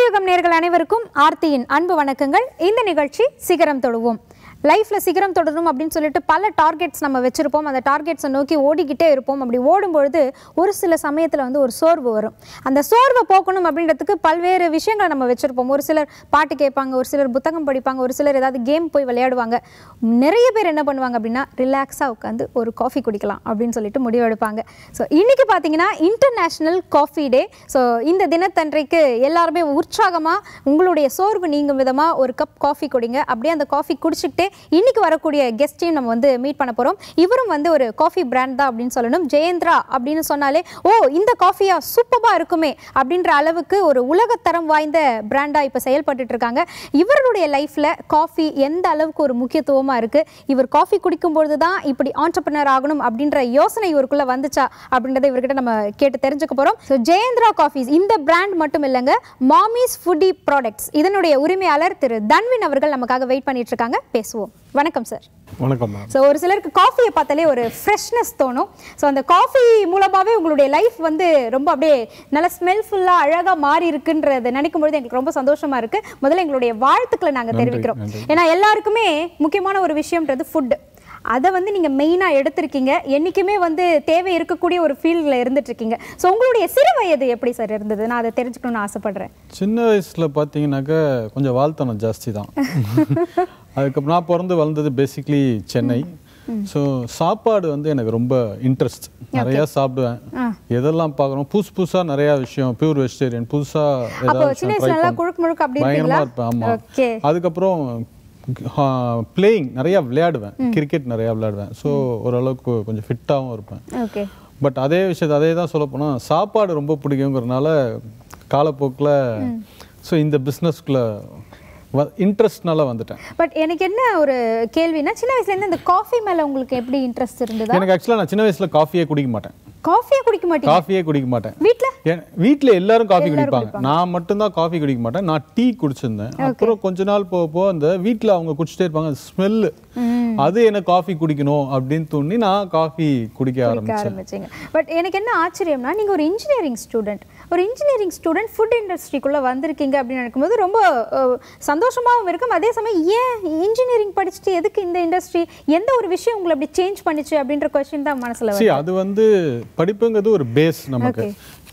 கலியுகம் நேர்கள் அனைவருக்கும் ஆர்த்தியின் அன்பு வணக்கங்கள் இந்த நிகழ்ச்சி சிகரம் தொடுவோம் லைஃப்ல சிகரம் தொடரும் அப்படின்னு சொல்லிட்டு பல டார்கெட்ஸ் நம்ம வச்சிருப்போம் அந்த டார்கெட்ஸை நோக்கி ஓடிக்கிட்டே இருப்போம் அப்படி ஓடும்பொழுது ஒரு சில சமயத்தில் வந்து ஒரு சோர்வு வரும் அந்த சோர்வை போக்கணும் அப்படின்றதுக்கு பல்வேறு விஷயங்களை நம்ம வச்சிருப்போம் ஒரு சிலர் பாட்டு கேட்பாங்க ஒரு சிலர் புத்தகம் படிப்பாங்க ஒரு சிலர் ஏதாவது கேம் போய் விளையாடுவாங்க நிறைய பேர் என்ன பண்ணுவாங்க அப்படின்னா ரிலாக்ஸாக உட்காந்து ஒரு காஃபி குடிக்கலாம் அப்படின்னு சொல்லிட்டு முடிவெடுப்பாங்க ஸோ இன்னைக்கு பார்த்தீங்கன்னா இன்டர்நேஷ்னல் காஃபி டே ஸோ இந்த தினத்தன்றைக்கு எல்லாருமே உற்சாகமாக உங்களுடைய சோர்வு நீங்கும் விதமாக ஒரு கப் காஃபி குடிங்க அப்படியே அந்த காஃபி குடிச்சிக்கிட்டே இன்னைக்கு வரக்கூடிய கெஸ்ட்டையும் நம்ம வந்து மீட் பண்ண போகிறோம் இவரும் வந்து ஒரு காஃபி பிராண்ட் தான் அப்படின்னு சொல்லணும் ஜெயேந்திரா அப்படின்னு சொன்னாலே ஓ இந்த காஃபியா சூப்பராக இருக்குமே அப்படின்ற அளவுக்கு ஒரு உலகத்தரம் வாய்ந்த பிராண்டாக இப்போ செயல்பட்டுட்டு இருக்காங்க இவருடைய லைஃப்பில் காஃபி எந்த அளவுக்கு ஒரு முக்கியத்துவமாக இருக்குது இவர் காஃபி குடிக்கும்பொழுது தான் இப்படி ஆண்டர்பிரினர் ஆகணும் அப்படின்ற யோசனை இவருக்குள்ளே வந்துச்சா அப்படின்றத இவர்கிட்ட நம்ம கேட்டு தெரிஞ்சுக்க போகிறோம் ஸோ ஜெயேந்திரா காஃபீஸ் இந்த பிராண்ட் மட்டும் இல்லைங்க மாமிஸ் ஃபுட்டி ப்ராடக்ட்ஸ் இதனுடைய உரிமையாளர் திரு தன்வின் அவர்கள் நமக்காக வெயிட் பண்ணிட்டு இருக்காங்க பேசுவோம் வணக்கம் சார் வணக்கம் மேம் ஸோ ஒரு சிலருக்கு காஃபியை பார்த்தாலே ஒரு ஃப்ரெஷ்னஸ் தோணும் ஸோ அந்த காஃபி மூலமாகவே உங்களுடைய லைஃப் வந்து ரொம்ப அப்படியே நல்ல ஸ்மெல்ஃபுல்லாக அழகாக மாறி இருக்குன்றதை நினைக்கும் பொழுது எங்களுக்கு ரொம்ப சந்தோஷமா இருக்கு முதல்ல எங்களுடைய வாழ்த்துக்களை நாங்கள் நன்றி, தெரிவிக்கிறோம் நன்றி. ஏன்னா எல்லாருக்குமே முக்கியமான ஒரு விஷயம்ன்றது ஃபுட் அதை வந்து நீங்கள் மெயினாக எடுத்திருக்கீங்க என்றைக்குமே வந்து தேவை இருக்கக்கூடிய ஒரு ஃபீல்டில் இருந்துட்டு இருக்கீங்க ஸோ உங்களுடைய சிறு வயது எப்படி சார் இருந்தது நான் அதை தெரிஞ்சுக்கணும்னு ஆசைப்படுறேன் சின்ன வயசுல பார்த்தீங்கன்னாக்கா கொஞ்சம் வாழ்த்தனம் ஜாஸ்தி தான் அதுக்கப்புறம் நான் பிறந்து வளர்ந்தது பேசிக்லி சென்னை ஸோ சாப்பாடு வந்து எனக்கு ரொம்ப இன்ட்ரெஸ்ட் நிறையா சாப்பிடுவேன் எதெல்லாம் பார்க்குறோம் புதுசு புதுசாக நிறையா விஷயம் பியூர் வெஜிடேரியன் புதுசாக அப்போ ஏதாவது சின்ன விஷயம் ட்ரை வயசுல நல்லா பண்ண குழுக்கு முழுக்கு அப்படி பயங்கரமாக இருப்பீங்களா இருப்பேன் ஆமாம் ஓகே அதுக்கப்புறம் பிளேயிங் நிறையா விளையாடுவேன் கிரிக்கெட் நிறையா விளையாடுவேன் ஸோ ஓரளவுக்கு கொஞ்சம் ஃபிட்டாகவும் இருப்பேன் ஓகே பட் அதே விஷயத்தை அதே தான் சொல்ல போனால் சாப்பாடு ரொம்ப பிடிக்குங்கிறனால காலப்போக்கில் ஸோ இந்த பிஸ்னஸ்க்குள்ளே வ இன்ட்ரெஸ்ட்னால வந்துட்டேன் பட் எனக்கு என்ன ஒரு கேள்வினா சின்ன வயசுல இருந்து இந்த காஃபி மேல உங்களுக்கு எப்படி இன்ட்ரெஸ்ட் இருந்ததா எனக்கு ஆக்சுவலாக நான் சின்ன வயசில் காஃபியே குடிக்க மாட்டேன் காஃபியே குடிக்க மாட்டீங்க காஃபியே குடிக்க மாட்டேன் வீட்ல என் வீட்டில் எல்லாரும் காஃபி குடிப்பாங்க நான் மட்டும்தான் காஃபி குடிக்க மாட்டேன் நான் டீ குடிச்சிருந்தேன் அப்புறம் கொஞ்ச நாள் போக போக அந்த வீட்டில் அவங்க குடிச்சிட்டே இருப்பாங்க ஸ்மெல்லு அது எனக்கு காஃபி குடிக்கணும் அப்படின்னு தோணி நான் காஃபி குடிக்க குடிக்க ஆரம்பிச்சேன் ஆரம்பிச்சீங்க பட் எனக்கு என்ன ஆச்சரியம்னா நீங்க ஒரு இன்ஜினியரிங் ஸ்டூடெண்ட் ஒரு இன்ஜினியரிங் ஸ்டூடெண்ட் ஃபுட் இண்டஸ்ட்ரிக்குள்ள வந்திருக்கீங்க அப்படின்னு நினைக்கும்போது ரொம்ப அஹ், சந்தோஷமாவும் இருக்கும் அதே சமயம் ஏன் இன்ஜினியரிங் படிச்சுட்டு எதுக்கு இந்த இண்டஸ்ட்ரி எந்த ஒரு விஷயம் உங்களை அப்படி சேஞ்ச் பண்ணுச்சு அப்படின்ற கொஸ்டின் தான் மனசுல சரி அது வந்து படிப்புங்கிறது ஒரு பேஸ் நமக்கு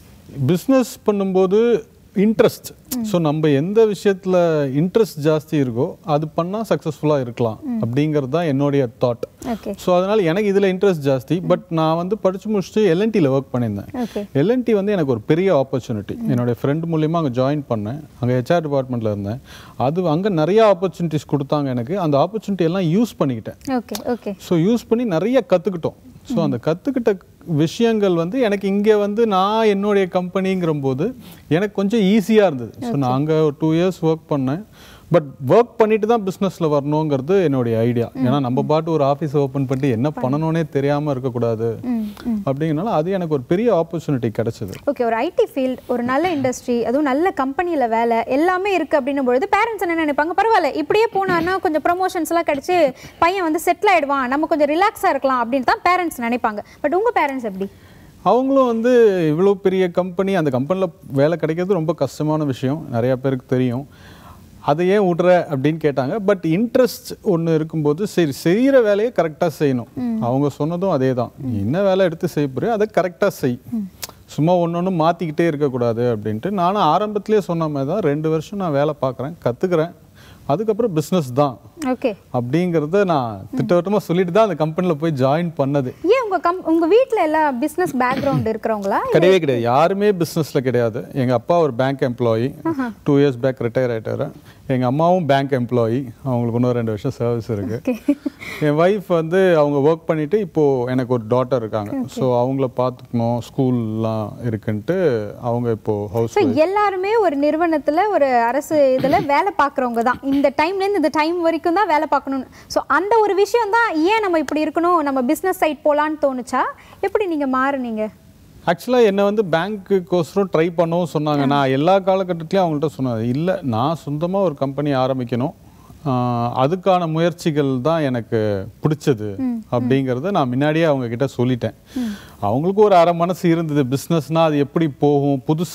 பிஸ்னஸ் பண்ணும்போது இன்ட்ரெஸ்ட் ஸோ நம்ம எந்த விஷயத்தில் இன்ட்ரெஸ்ட் ஜாஸ்தி இருக்கோ அது பண்ணால் சக்ஸஸ்ஃபுல்லாக இருக்கலாம் அப்படிங்கிறது தான் என்னுடைய தாட் ஓகே ஸோ அதனால் எனக்கு இதில் இன்ட்ரெஸ்ட் ஜாஸ்தி பட் நான் வந்து படித்து முடிச்சுட்டு எல்என்டியில் ஒர்க் பண்ணியிருந்தேன் ஓகே எல்என்டி வந்து எனக்கு ஒரு பெரிய ஆப்பர்ச்சுனிட்டி என்னுடைய ஃப்ரெண்ட் மூலியமாக அங்கே ஜாயின் பண்ணேன் அங்கே ஹெச்ஆர் டிபார்ட்மெண்ட்டில் இருந்தேன் அது அங்கே நிறைய ஆப்பர்ச்சுனிட்டிஸ் கொடுத்தாங்க எனக்கு அந்த ஆப்பர்ச்சுனிட்டி எல்லாம் யூஸ் பண்ணிக்கிட்டேன் ஓகே ஓகே ஸோ யூஸ் பண்ணி நிறைய கற்றுக்கிட்டோம் ஸோ அந்த கற்றுக்கிட்ட விஷயங்கள் வந்து எனக்கு இங்கே வந்து நான் என்னுடைய கம்பெனிங்கிற போது எனக்கு கொஞ்சம் ஈஸியாக இருந்தது ஸோ நான் அங்கே ஒரு டூ இயர்ஸ் ஒர்க் பண்ணேன் பட் ஒர்க் பண்ணிட்டு தான் பிஸ்னஸில் வரணுங்கிறது என்னுடைய ஐடியா ஏன்னா நம்ம பாட்டு ஒரு ஆஃபீஸ் ஓப்பன் பண்ணிட்டு என்ன பண்ணணும்னே தெரியாமல் இருக்கக்கூடாது அப்படிங்கிறனால அது எனக்கு ஒரு பெரிய ஆப்பர்ச்சுனிட்டி கிடைச்சது ஓகே ஒரு ஐடி ஃபீல்ட் ஒரு நல்ல இண்டஸ்ட்ரி அதுவும் நல்ல கம்பெனியில் வேலை எல்லாமே இருக்குது அப்படின்னும் பொழுது பேரண்ட்ஸ் என்ன நினைப்பாங்க பரவாயில்ல இப்படியே போனான்னா கொஞ்சம் ப்ரொமோஷன்ஸ் எல்லாம் கிடைச்சு பையன் வந்து செட்டில் ஆயிடுவான் நம்ம கொஞ்சம் ரிலாக்ஸாக இருக்கலாம் அப்படின்னு தான் பேரண்ட்ஸ் நினைப்பாங்க பட் உங்கள் பேரண்ட்ஸ் எப்படி அவங்களும் வந்து இவ்வளோ பெரிய கம்பெனி அந்த கம்பெனியில் வேலை கிடைக்கிறது ரொம்ப கஷ்டமான விஷயம் நிறைய பேருக்கு தெரியும் அதை ஏன் விட்ற அப்படின்னு கேட்டாங்க பட் இன்ட்ரெஸ்ட் ஒன்று இருக்கும்போது சரி செய்கிற வேலையை கரெக்டாக செய்யணும் அவங்க சொன்னதும் அதே தான் நீ என்ன வேலை எடுத்து செய்ய போறியோ அதை கரெக்டாக செய் சும்மா ஒன்று ஒன்று மாற்றிக்கிட்டே இருக்கக்கூடாது அப்படின்ட்டு நானும் ஆரம்பத்திலே சொன்ன மாதிரி தான் ரெண்டு வருஷம் நான் வேலை பார்க்குறேன் கற்றுக்குறேன் அதுக்கப்புறம் பிஸ்னஸ் தான் ஓகே அப்படிங்கிறத நான் திட்டவட்டமாக சொல்லிட்டு தான் அந்த கம்பெனியில் போய் ஜாயின் பண்ணது ஏன் உங்கள் கம் உங்கள் வீட்டில் எல்லாம் பிஸ்னஸ் பேக்ரவுண்ட் இருக்கிறவங்களா கிடையவே கிடையாது யாருமே பிஸ்னஸில் கிடையாது எங்கள் அப்பா ஒரு bank employee two years back retire ஆயிட்டாரு எங்கள் அம்மாவும் பேங்க் எம்ப்ளாயி அவங்களுக்கு இன்னும் ரெண்டு வருஷம் சர்வீஸ் இருக்கு என் ஒய்ஃப் வந்து அவங்க ஒர்க் பண்ணிட்டு இப்போ எனக்கு ஒரு டாட்டர் இருக்காங்க ஸோ அவங்கள பார்த்துக்கணும் ஸ்கூல்லாம் இருக்குன்ட்டு அவங்க இப்போ ஹவுஸ் ஸோ எல்லாருமே ஒரு நிறுவனத்தில் ஒரு அரசு இதில் வேலை பார்க்குறவங்க தான் இந்த டைம்லேருந்து இந்த டைம் வரைக்கும் தான் வேலை பார்க்கணும்னு ஸோ அந்த ஒரு விஷயம் தான் ஏன் நம்ம இப்படி இருக்கணும் நம்ம பிஸ்னஸ் சைட் போகலான்னு தோணுச்சா எப்படி நீங்கள் மாறுனீங்க ஆக்சுவலாக என்னை வந்து பேங்க்குக்கோசரம் ட்ரை பண்ணவும் சொன்னாங்க நான் எல்லா காலகட்டத்திலையும் அவங்கள்ட்ட சொன்னேன் இல்லை நான் சொந்தமாக ஒரு கம்பெனி ஆரம்பிக்கணும் ஆஹ் அதுக்கான முயற்சிகள் தான் எனக்கு பிடிச்சது அப்படிங்கிறத நான் முன்னாடியே அவங்க கிட்ட சொல்லிட்டேன் அவங்களுக்கும் ஒரு அரை மனசு இருந்தது பிஸ்னஸ்னால் அது எப்படி போகும் புதுசாக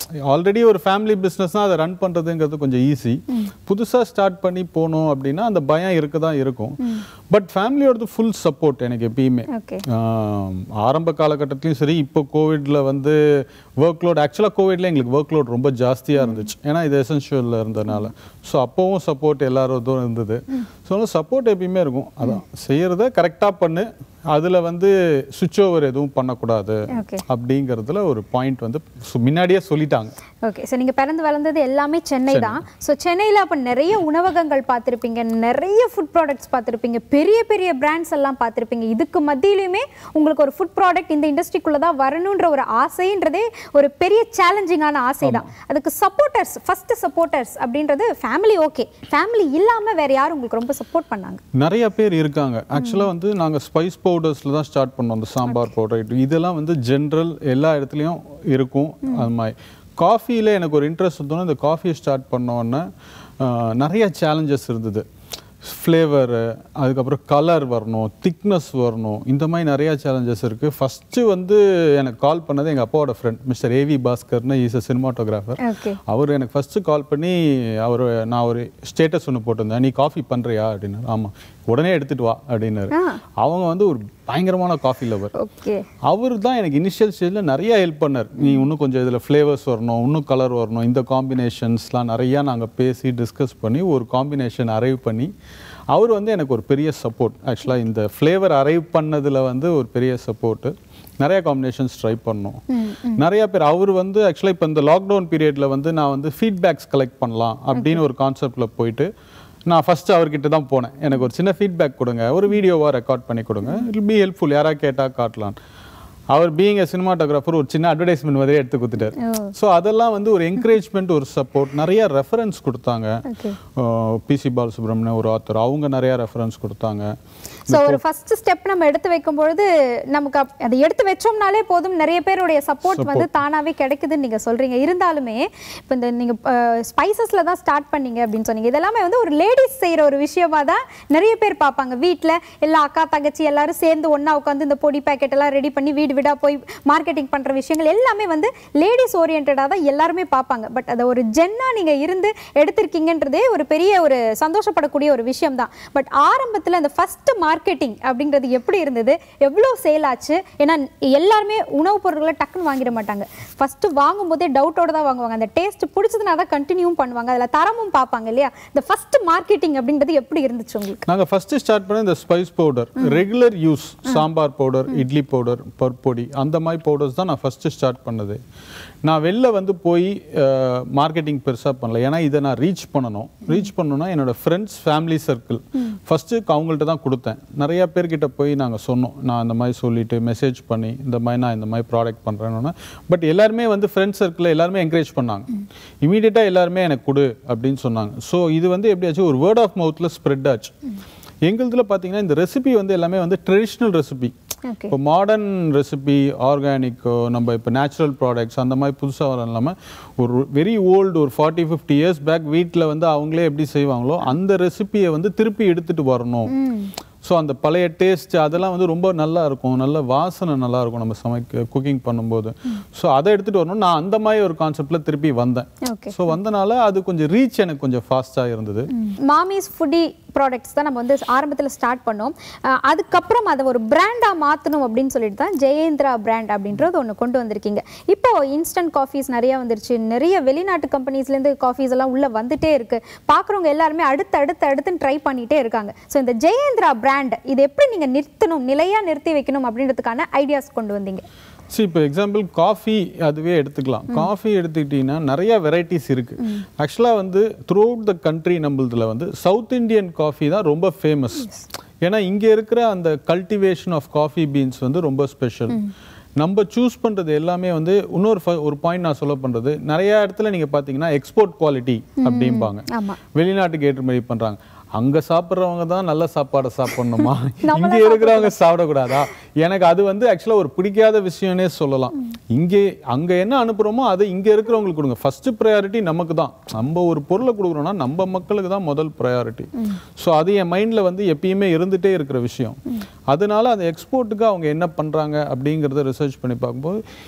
ஆல்ரெடி ஒரு ஃபேமிலி பிஸ்னஸ்னால் அதை ரன் பண்ணுறதுங்கிறது கொஞ்சம் ஈஸி புதுசாக ஸ்டார்ட் பண்ணி போகணும் அப்படின்னா அந்த பயம் இருக்க தான் இருக்கும் பட் ஃபேமிலியோடது ஃபுல் சப்போர்ட் எனக்கு எப்பயுமே ஓகே ஆம், ஆரம்ப காலகட்டத்திலையும் சரி இப்போ கோவிட்ல வந்து ஒர்க் லோட் ஆக்சுவலாக கோவிட்ல எங்களுக்கு ஒர்க் லோட் ரொம்ப ஜாஸ்தியாக இருந்துச்சு ஏன்னா இது எசென்ஷியலில் இருந்தனால ஸோ அப்போவும் சப்போர்ட் எல்லாரும் இதுவும் இருந்தது ஸோ சப்போர்ட் எப்பயுமே இருக்கும் அதான் செய்யறத கரெக்டாக பண்ணு அதில் வந்து சுவிட்ச் ஓவர் எதுவும் பண்ணக்கூடாது ஓகே அப்படிங்கிறதுல ஒரு பாயிண்ட் வந்து சு- முன்னாடியே சொல்லிட்டாங்க ஓகே ஸோ நீங்கள் பிறந்து வளர்ந்தது எல்லாமே சென்னை தான் ஸோ சென்னையில் அப்போ நிறைய உணவகங்கள் பார்த்துருப்பீங்க நிறைய ஃபுட் ப்ராடக்ட்ஸ் பார்த்துருப்பீங்க பெரிய பெரிய பிராண்ட்ஸ் எல்லாம் பார்த்துருப்பீங்க இதுக்கு மத்தியிலுமே உங்களுக்கு ஒரு ஃபுட் ப்ராடக்ட் இந்த இண்டஸ்ட்ரிக்குள்ளே தான் வரணுன்ற ஒரு ஆசைன்றதே ஒரு பெரிய சேலஞ்சிங்கான ஆசை தான் அதுக்கு சப்போர்ட்டர்ஸ் ஃபர்ஸ்ட் சப்போர்ட்டர்ஸ் அப்படின்றது ஃபேமிலி ஓகே ஃபேமிலி இல்லாமல் வேற யார் உங்களுக்கு ரொம்ப சப்போர்ட் பண்ணாங்க நிறைய பேர் இருக்காங்க ஆக்சுவலாக வந்து நாங்கள் ஸ்பைஸ் பவுடர்ஸில் தான் ஸ்டார்ட் பண்ணோம் அந்த சாம்பார் பவுடர் இதெல்லாம் வந்து ஜென்ரல் எல்லா இடத்துலையும் இருக்கும் அது மாதிரி காஃபியில் எனக்கு ஒரு இன்ட்ரெஸ்ட் இருந்தோன்னா இந்த காஃபியை ஸ்டார்ட் பண்ணோன்னே நிறைய சேலஞ்சஸ் இருந்தது ஃப்ளேவரு அதுக்கப்புறம் கலர் வரணும் திக்னஸ் வரணும் இந்த மாதிரி நிறையா சேலஞ்சஸ் இருக்குது ஃபஸ்ட்டு வந்து எனக்கு கால் பண்ணது எங்கள் அப்பாவோட ஃப்ரெண்ட் மிஸ்டர் ஏவி பாஸ்கர்னு இஸ் அ சினிமாட்டோகிராஃபர் ஓகே அவர் எனக்கு ஃபஸ்ட்டு கால் பண்ணி அவர் நான் ஒரு ஸ்டேட்டஸ் ஒன்று போட்டிருந்தேன் நீ காஃபி பண்ணுறியா அப்படின்னாரு ஆமாம் உடனே எடுத்துட்டு வா அப்படின்னாரு ஆ. அவங்க வந்து ஒரு பயங்கரமான காஃபி லவர் ஓகே அவர் தான் எனக்கு இனிஷியல் ஸ்டேஜில் நிறைய ஹெல்ப் பண்ணார் நீ இன்னும் கொஞ்சம் இதில் ஃப்ளேவர்ஸ் வரணும் இன்னும் கலர் வரணும் இந்த காம்பினேஷன்ஸ்லாம் நிறையா நாங்கள் பேசி டிஸ்கஸ் பண்ணி ஒரு காம்பினேஷன் அரைவ் பண்ணி அவர் வந்து எனக்கு ஒரு பெரிய சப்போர்ட் ஆக்சுவலாக இந்த ஃப்ளேவர் அரைவ் பண்ணதில் வந்து ஒரு பெரிய சப்போர்ட்டு நிறைய காம்பினேஷன்ஸ் ட்ரை பண்ணோம் நிறைய பேர் அவர் வந்து ஆக்சுவலாக இப்போ இந்த லாக்டவுன் பீரியடில் வந்து நான் வந்து ஃபீட்பேக்ஸ் கலெக்ட் பண்ணலாம் அப்படின்னு ஒரு கான்செப்டில் போயிட்டு நான் ஃபஸ்ட்டு அவர்கிட்ட தான் போனேன் எனக்கு ஒரு சின்ன ஃபீட்பேக் கொடுங்க ஒரு வீடியோவாக ரெக்கார்ட் பண்ணி கொடுங்க இட் பி ஹெல்ப்ஃபுல் யாராவது கேட்டால் காட்டலாம் அவர் பீயிங் எ சினிமாட்டோகிராஃபர் ஒரு சின்ன அட்வர்டைஸ்மெண்ட் மாதிரியே எடுத்து கொடுத்துட்டாரு ஸோ அதெல்லாம் வந்து ஒரு என்கரேஜ்மெண்ட் ஒரு சப்போர்ட் நிறைய ரெஃபரன்ஸ் கொடுத்தாங்க ஓகே பிசி பாலசுப்ரமணியம் ஒரு ஆத்தர் அவங்க நிறைய ரெஃபரன்ஸ் கொடுத்தாங்க ஸோ ஒரு ஃபர்ஸ்ட் ஸ்டெப் நம்ம எடுத்து வைக்கும்பொழுது நமக்கு அப்- அதை எடுத்து வச்சோம்னாலே போதும் நிறைய பேருடைய சப்போர்ட் வந்து தானாவே கிடைக்குதுன்னு நீங்க சொல்றீங்க இருந்தாலுமே இப்போ இந்த நீங்க ஸ்பைசஸ்ல தான் ஸ்டார்ட் பண்ணீங்க அப்படின்னு சொன்னீங்க இதெல்லாமே வந்து ஒரு லேடிஸ் செய்யற ஒரு விஷயமா தான் நிறைய பேர் பார்ப்பாங்க வீட்ல எல்லா அக்கா தங்கச்சி எல்லாரும் சேர்ந்து ஒண்ணா உட்காந்து இந்த பொடி பாக்கெட் எல்லாம் ரெடி பண்ணி வீடு வீடா போய் மார்க்கெட்டிங் பண்ற விஷயங்கள் எல்லாமே வந்து லேடிஸ் ஓரியன்டா தான் எல்லாருமே பார்ப்பாங்க பட் அதை ஒரு ஜென்னா நீங்க இருந்து எடுத்திருக்கீங்கன்றதே ஒரு பெரிய ஒரு சந்தோஷப்படக்கூடிய ஒரு விஷயம் தான் பட் ஆரம்பத்துல அந்த ஃபர்ஸ்ட் மார்க்கெட்டிங் அப்படிங்கிறது எப்படி இருந்தது எவ்வளோ சேல் ஆச்சு ஏன்னா எல்லாருமே உணவுப் பொருட்களை டக்குன்னு வாங்கிட மாட்டாங்க ஃபர்ஸ்ட் வாங்கும்போதே டவுட்டோட தான் வாங்குவாங்க அந்த டேஸ்ட் பிடிச்சதுனா தான் கண்டினியூ பண்ணுவாங்க அதுல தரமும் பார்ப்பாங்க இல்லையா இந்த ஃபர்ஸ்ட் மார்க்கெட்டிங் அப்படின்றது எப்படி இருந்துச்சு உங்களுக்கு நாங்கள் ஃபஸ்ட்டு ஸ்டார்ட் பண்ண இந்த spice powder regular use sambar powder idli powder பருப்பொடி அந்த மாதிரி பவுடர்ஸ் தான் நான் ஃபஸ்ட்டு ஸ்டார்ட் பண்ணது நான் வெளில வந்து போய் மார்க்கெட்டிங் பெருசாக பண்ணல ஏன்னா இதை நான் ரீச் பண்ணணும் ரீச் பண்ணணும்னா என்னோட ஃப்ரெண்ட்ஸ் ஃபேமிலி சர்க்கிள் ஃபஸ்ட்டு அவங்கள்ட்ட தான் கொடுத்தேன் நிறைய பேர்கிட்ட போய் நாங்கள் சொன்னோம் நான் இந்த மாதிரி சொல்லிட்டு மெசேஜ் பண்ணி இந்த மாதிரி நான் இந்த மாதிரி ப்ராடக்ட் பண்ணுறேன்னு பட் எல்லாருமே வந்து ஃப்ரெண்ட்ஸ் சர்க்கிளில் எல்லாருமே என்கரேஜ் பண்ணாங்க இமீடியட்டாக எல்லாருமே எனக்கு கொடு அப்படின்னு சொன்னாங்க ஸோ இது வந்து எப்படியாச்சும் ஒரு வேர்ட் ஆஃப் மவுத்தில் ஸ்ப்ரெட் ஆச்சு எங்களுதுல பார்த்தீங்கன்னா இந்த ரெசிபி வந்து எல்லாமே வந்து ட்ரெடிஷ்னல் ரெசிபி ஓகே இப்போ மாடர்ன் ரெசிபி ஆர்கானிக்கோ நம்ம இப்போ நேச்சுரல் ப்ராடக்ட்ஸ் அந்த மாதிரி புதுசாக வர இல்லாமல் ஒரு வெரி ஓல்டு ஒரு ஃபார்ட்டி ஃபிஃப்டி இயர்ஸ் பேக் வீட்டில் வந்து அவங்களே எப்படி செய்வாங்களோ அந்த ரெசிபியை வந்து திருப்பி எடுத்துட்டு வரணும் ஸோ அந்த பழைய டேஸ்ட் அதெல்லாம் வந்து ரொம்ப நல்லா இருக்கும் நல்ல வாசனை நல்லா இருக்கும் நம்ம சமைக்க குக்கிங் பண்ணும்போது ஸோ அதை எடுத்துகிட்டு வரணும் நான் அந்த மாதிரி ஒரு கான்செப்டில் திருப்பி வந்தேன் ஓகே ஸோ வந்தனால அது கொஞ்சம் ரீச் எனக்கு கொஞ்சம் ஃபாஸ்ட்டாக இருந்தது மாமிஸ் ஃபுட்டி ப்ராடக்ட்ஸ் தான் நம்ம வந்து ஆரம்பத்தில் ஸ்டார்ட் பண்ணோம் அஹ் அதுக்கப்புறம் அதை ஒரு பிராண்டாக மாற்றணும் அப்படின்னு சொல்லிட்டு தான் ஜெயேந்திரா பிராண்ட் அப்படின்றது ஒன்று கொண்டு வந்திருக்கீங்க இப்போ இன்ஸ்டன்ட் காஃபீஸ் நிறைய வந்துருச்சு நிறைய வெளிநாட்டு கம்பெனிஸ்லேருந்து காஃபீஸ் எல்லாம் உள்ளே வந்துட்டே இருக்கு பார்க்குறவங்க எல்லாருமே அடுத்து அடுத்து அடுத்துன்னு ட்ரை பண்ணிட்டே இருக்காங்க ஸோ இந்த ஜெயேந்திரா பிராண்ட் இது எப்படி நீங்கள் நிறுத்தணும் நிலையாக நிறுத்தி வைக்கணும் அப்படின்றதுக்கான ஐடியாஸ் கொண்டு வந்தீங்க சரி இப்போ எக்ஸாம்பிள் காஃபி அதுவே எடுத்துக்கலாம் காஃபி எடுத்துக்கிட்டிங்கன்னா நிறைய வெரைட்டிஸ் இருக்கு ஆக்சுவலாக வந்து த்ரூ அவுட் த கண்ட்ரி நம்மளதுல வந்து சவுத் இந்தியன் காஃபி தான் ரொம்ப ஃபேமஸ் ஏன்னா இங்கே இருக்கிற அந்த கல்டிவேஷன் ஆஃப் காஃபி பீன்ஸ் வந்து ரொம்ப ஸ்பெஷல் நம்ம சூஸ் பண்ணுறது எல்லாமே வந்து இன்னொரு ஃப- ஒரு பாயிண்ட் நான் சொல்ல பண்ணுறது நிறைய இடத்துல நீங்கள் பார்த்தீங்கன்னா எக்ஸ்போர்ட் குவாலிட்டி அப்படிம்பாங்க ஆமா வெளிநாட்டுக்கு ஏற்றுமதி பண்றாங்க அங்க சாப்பிட்றவங்க தான் நல்ல சாப்பாடை சாப்பிடணுமா இங்க இருக்கிறவங்க சாப்பிடக்கூடாதா எனக்கு அது வந்து ஆக்சுவலா ஒரு பிடிக்காத விஷயம்னே சொல்லலாம் இங்கே அங்க என்ன அனுப்புறோமோ அதை இங்க இருக்கிறவங்களுக்கு கொடுங்க ஃபர்ஸ்ட் ப்ரையாரிட்டி நமக்கு தான் நம்ம ஒரு பொருளை கொடுக்குறோம்னா நம்ம மக்களுக்கு தான் முதல் ப்ரையாரிட்டி ஸோ அது என் மைண்ட்ல வந்து எப்பயுமே இருந்துட்டே இருக்கிற விஷயம் அதனால அந்த எக்ஸ்போர்ட்டுக்கு அவங்க என்ன பண்றாங்க அப்படிங்கிறத ரிசர்ச் பண்ணி பார்க்கும்போது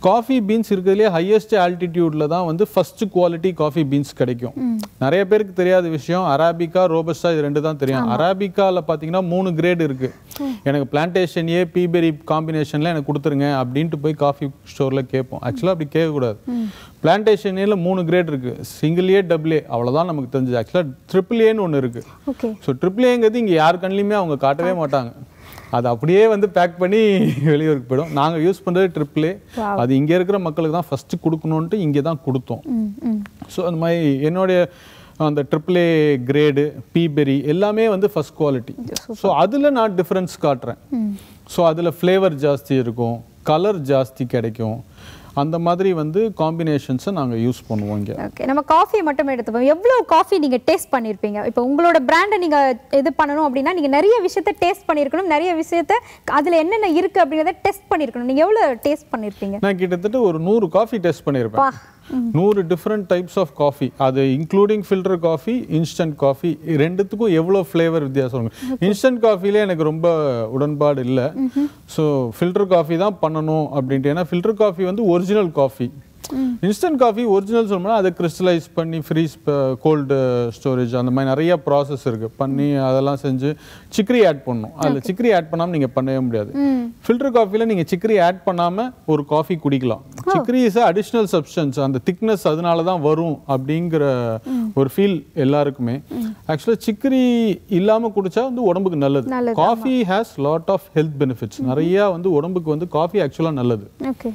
காஃபி பீன்ஸ் இருக்கிறதுலே ஹையஸ்ட் ஆல்டிடியூட்ல தான் வந்து ஃபர்ஸ்ட் குவாலிட்டி காஃபி பீன்ஸ் கிடைக்கும் நிறைய பேருக்கு தெரியாத விஷயம் அராபிகா ரோபஸ்டா இது ரெண்டு தான் தெரியும் அராபிகால பாத்தீங்கன்னா மூணு கிரேட் இருக்கு எனக்கு பிளான்டேஷன் ஏ பீபெரி காம்பினேஷன்ல எனக்கு கொடுத்துருங்க அப்படின்ட்டு போய் காஃபி ஸ்டோர்ல கேட்போம் ஆக்சுவலா அப்படி கேட்கக்கூடாது பிளான்டேஷன் ஏல மூணு கிரேட் இருக்கு சிங்கிள் ஏ டபுள் ஏ அவ்வளவுதான் நமக்கு தெரிஞ்சது ஆக்சுவலா ட்ரிபிள் ஏன்னு ஒன்று இருக்கு ஓகே ஸோ ட்ரிபிள் ஏங்கிறது இங்கே யார் கண்ணிலையுமே அவங்க காட்டவே மாட்டாங்க அது அப்படியே வந்து பேக் பண்ணி வெளியூருக்கு போயிடும் நாங்கள் யூஸ் பண்ணுறது ட்ரிபிள் ஏ அது இங்கே இருக்கிற மக்களுக்கு தான் ஃபஸ்ட்டு கொடுக்கணுன்ட்டு இங்கே தான் கொடுத்தோம் ம் ம் ஸோ அந்த மாதிரி என்னுடைய அந்த ட்ரிபிள் ஏ கிரேடு பீபெரி எல்லாமே வந்து ஃபர்ஸ்ட் குவாலிட்டி ஸோ அதில் நான் டிஃப்ரென்ஸ் காட்டுறேன் ஸோ அதில் ஃப்ளேவர் ஜாஸ்தி இருக்கும் கலர் ஜாஸ்தி கிடைக்கும் அந்த மாதிரி வந்து காம்பினேஷன்ஸை நாங்கள் யூஸ் பண்ணுவோம் இங்கே ஓகே நம்ம காஃபி மட்டும் எடுத்துப்போம் எவ்வளோ காஃபி நீங்கள் டேஸ்ட் பண்ணியிருப்பீங்க இப்போ உங்களோட பிராண்டை நீங்கள் இது பண்ணணும் அப்படின்னா நீங்கள் நிறைய விஷயத்த டேஸ்ட் பண்ணியிருக்கணும் நிறைய விஷயத்த அதில் என்னென்ன இருக்குது அப்படிங்கிறத டெஸ்ட் பண்ணியிருக்கணும் நீங்கள் எவ்வளோ டேஸ்ட் பண்ணியிருப்பீங்க நான் கிட்டத்தட்ட ஒரு நூறு காஃபி டெஸ்ட் பண்ணியிருப்பேன் பா நூறு டிஃப்ரெண்ட் டைப்ஸ் ஆஃப் காஃபி அது including filter coffee instant coffee ரெண்டுத்துக்கும் எவ்வளோ ஃப்ளேவர் வித்தியாசம் இருக்கும் இன்ஸ்டன்ட் காஃபிலே எனக்கு ரொம்ப உடன்பாடு இல்லை ஸோ ஃபில்டர் காஃபி தான் பண்ணணும் அப்படின்ட்டு ஏன்னா ஃபில்டர் காஃபி வந்து original coffee instant coffee original சொல்லணும்னா அதை கிறிஸ்டலைஸ் பண்ணி ஃப்ரீஸ் கோல்டு ஸ்டோரேஜ் அந்த மாதிரி நிறைய ப்ராசஸ் இருக்கு பண்ணி அதெல்லாம் செஞ்சு சிக்கரி ஆட் பண்ணணும் அதில் சிக்கரி ஆட் பண்ணாமல் நீங்கள் பண்ணவே முடியாது ஃபில்டர் காஃபியில் நீங்கள் சிக்கரி ஆட் பண்ணாமல் ஒரு காஃபி குடிக்கலாம் சிக்கரி இஸ் அடிஷ்னல் சப்ஸ்டன்ஸ் அந்த திக்னஸ் அதனால தான் வரும் அப்படிங்கிற ஒரு ஃபீல் எல்லாருக்குமே ஆக்சுவலாக சிக்கரி இல்லாமல் குடிச்சா வந்து உடம்புக்கு நல்லது நல்லது, coffee has lot of health benefits நிறைய வந்து உடம்புக்கு வந்து காஃபி ஆக்சுவலாக நல்லது ஓகே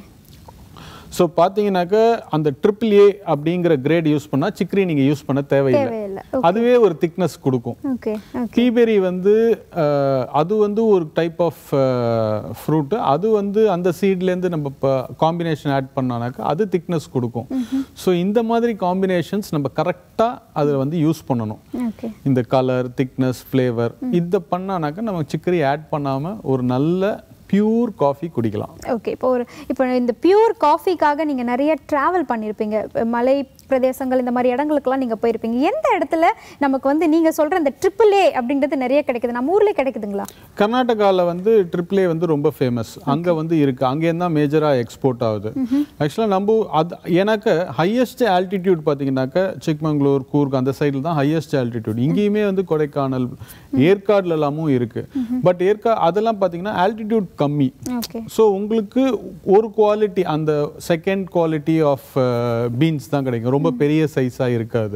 ஸோ பார்த்தீங்கன்னாக்க அந்த ட்ரிபிள் ஏ அப்படிங்கிற கிரேட் யூஸ் பண்ணால் சிக்கரி நீங்கள் யூஸ் பண்ண தேவையில்லை தேவையில்லை அதுவே ஒரு திக்னஸ் கொடுக்கும் ஓகே கீபெரி வந்து அஹ், அது வந்து ஒரு டைப் ஆஃப் ஃப்ரூட்டு அது வந்து அந்த சீட்லேருந்து நம்ம இப்போ காம்பினேஷன் ஆட் பண்ணோம்னாக்கா அது திக்னஸ் கொடுக்கும் ஸோ இந்த மாதிரி காம்பினேஷன்ஸ் நம்ம கரெக்டாக அதில் வந்து யூஸ் பண்ணணும் ஓகே இந்த கலர் திக்னஸ் ஃப்ளேவர் இதை பண்ணானாக்கா நம்ம சிக்கரி ஆட் பண்ணாமல் ஒரு நல்ல பியூர் காஃபி குடிக்கலாம் ஓகே இப்போ ஒரு இப்போ இந்த பியூர் காஃபிக்காக நீங்கள் நிறைய ட்ராவல் பண்ணியிருப்பீங்க இப்ப மலை பிரதேசங்கள் இந்த மாதிரி இடங்களுக்கெல்லாம் நீங்கள் போயிருப்பீங்க எந்த இடத்துல நமக்கு வந்து நீங்கள் சொல்கிற இந்த ட்ரிபிள் ஏ அப்படின்றது நிறைய கிடைக்குது நம்ம ஊர்லேயே கிடைக்குதுங்களா கர்நாடகாவில் வந்து ட்ரிபிளே வந்து ரொம்ப ஃபேமஸ் அங்கே வந்து இருக்கு அங்கேருந்து தான் மேஜராக எக்ஸ்போர்ட் ஆகுது ஆக்சுவலாக நம்ம அது எனக்கு ஹையஸ்ட் ஆல்டிடியூட் பார்த்தீங்கன்னாக்க சிக்மங்களூர் கூர்க் அந்த சைடில் தான் ஹையஸ்ட் ஆல்டிடியூட் இங்கேயுமே வந்து கொடைக்கானல் ஏற்காடுல எல்லாமும் இருக்கு பட் ஏற்கா அதெல்லாம் பார்த்தீங்கன்னா ஆல்டிடியூட் கம்மி ஓகே ஸோ உங்களுக்கு ஒரு குவாலிட்டி அந்த செகண்ட் குவாலிட்டி ஆஃப் பீன்ஸ் தான் கிடைக்கும் ரொம்ப பெரிய சைஸாக இருக்காது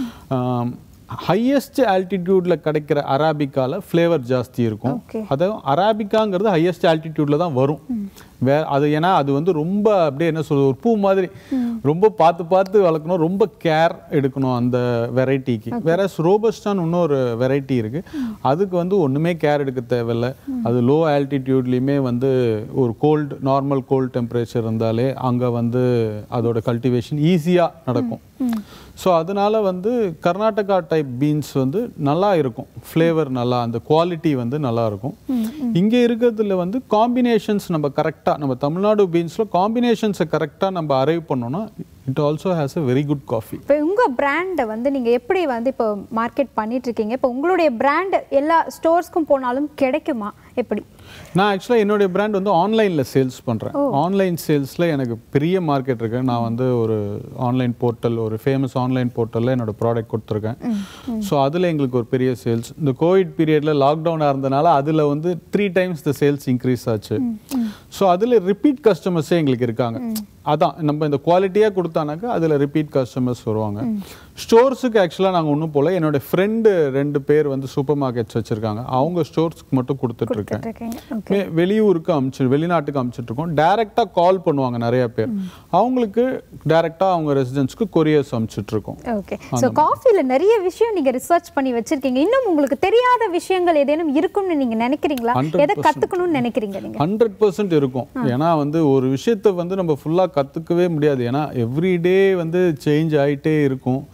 ஹையஸ்ட் ஆல்டிடியூட்ல கிடைக்கிற அராபிக்கால ஃப்ளேவர் ஜாஸ்தி இருக்கும் Okay. அதாவது அராபிக்காங்கிறது ஹையஸ்ட் ஆல்டிடியூட்ல தான் வரும் வேற அது ஏன்னா அது வந்து ரொம்ப அப்படியே என்ன சொல்றது ஒரு பூ மாதிரி ரொம்ப பார்த்து பார்த்து வளர்க்கணும் ரொம்ப கேர் எடுக்கணும் அந்த வெரைட்டிக்கு வேற ரோபஸ்டான்னு இன்னொரு வெரைட்டி இருக்கு அதுக்கு வந்து ஒண்ணுமே கேர் எடுக்க தேவையில்ல அது லோ ஆல்டிடியூட்லேயுமே வந்து ஒரு கோல்டு நார்மல் கோல்டு டெம்பரேச்சர் இருந்தாலே அங்க வந்து அதோட கல்டிவேஷன் ஈஸியா நடக்கும் ஸோ அதனால வந்து கர்நாடகா டைப் பீன்ஸ் வந்து நல்லா இருக்கும் ஃப்ளேவர் நல்லா அந்த குவாலிட்டி வந்து நல்லா இருக்கும் இங்கே இருக்கிறதுல வந்து காம்பினேஷன்ஸ் நம்ம கரெக்டாக நம்ம தமிழ்நாடு பீன்ஸில் காம்பினேஷன்ஸை கரெக்டாக நம்ம அரைவ் பண்ணோம்னா it also has a very good coffee இப்போ உங்கள் பிராண்டை வந்து நீங்கள் எப்படி வந்து இப்போ மார்க்கெட் பண்ணிட்டு இருக்கீங்க இப்போ உங்களுடைய பிராண்ட் எல்லா ஸ்டோர்ஸ்க்கும் போனாலும் கிடைக்குமா எப்படி நான் ஆக்சுவலாக என்னுடைய பிராண்ட் வந்து ஆன்லைனில் சேல்ஸ் பண்ணுறேன் ஆன்லைன் சேல்ஸில் எனக்கு பெரிய மார்க்கெட் இருக்கு நான் வந்து ஒரு ஆன்லைன் போர்ட்டல் ஒரு ஃபேமஸ் ஆன்லைன் போர்ட்டலில் என்னோட ப்ராடக்ட் கொடுத்துருக்கேன் ஸோ அதில் எங்களுக்கு ஒரு பெரிய சேல்ஸ் இந்த கோவிட் பீரியடில் லாக்டவுனாக இருந்தனால அதில் வந்து three times the sales increase ஆச்சு ஸோ அதில் ரிப்பீட் கஸ்டமர்ஸே எங்களுக்கு இருக்காங்க அதான் நம்ம இந்த குவாலிட்டியாக கொடுத்தானாக்கா அதில் ரிப்பீட் கஸ்டமர்ஸ் வருவாங்க ஸ்டோர்ஸுக்கு ஆக்சுவலாக நாங்கள் ஒன்றும் போல என்னோட ஃப்ரெண்டு ரெண்டு பேர் வந்து சூப்பர் மார்க்கெட்ஸ் வச்சுருக்காங்க அவங்க ஸ்டோர்ஸ்க்கு மட்டும் கொடுத்துட்ருக்கேன் இருக்கீங்க வே- வெளியூருக்கு அமுச்சு வெளிநாட்டுக்கு அமுச்சிட்டு இருக்கோம் டைரெக்டாக கால் பண்ணுவாங்க நிறைய பேர் அவங்களுக்கு டைரெக்டாக அவங்க ரெசிடென்ட்ஸ்க்கு கொரியர்ஸ் அமுச்சிட்டு இருக்கோம் ஓகே ஸோ காஃபியில் நிறைய விஷயம் நீங்கள் ரிசர்ச் பண்ணி வச்சிருக்கீங்க இன்னும் உங்களுக்கு தெரியாத விஷயங்கள் ஏதேனும் இருக்கும்னு நீங்கள் நினைக்கிறீங்களா 100% எதை கற்றுக்கணும்னு நினைக்கிறீங்க நீங்கள் ஹண்ட்ரட் பர்சன்ட் இருக்கும் ஏன்னா வந்து ஒரு விஷயத்தை வந்து நம்ம ஃபுல்லாக கற்றுக்கவே முடியாது ஏன்னா எவ்ரிடே வந்து சேஞ்ச் ஆயிட்டே இருக்கும்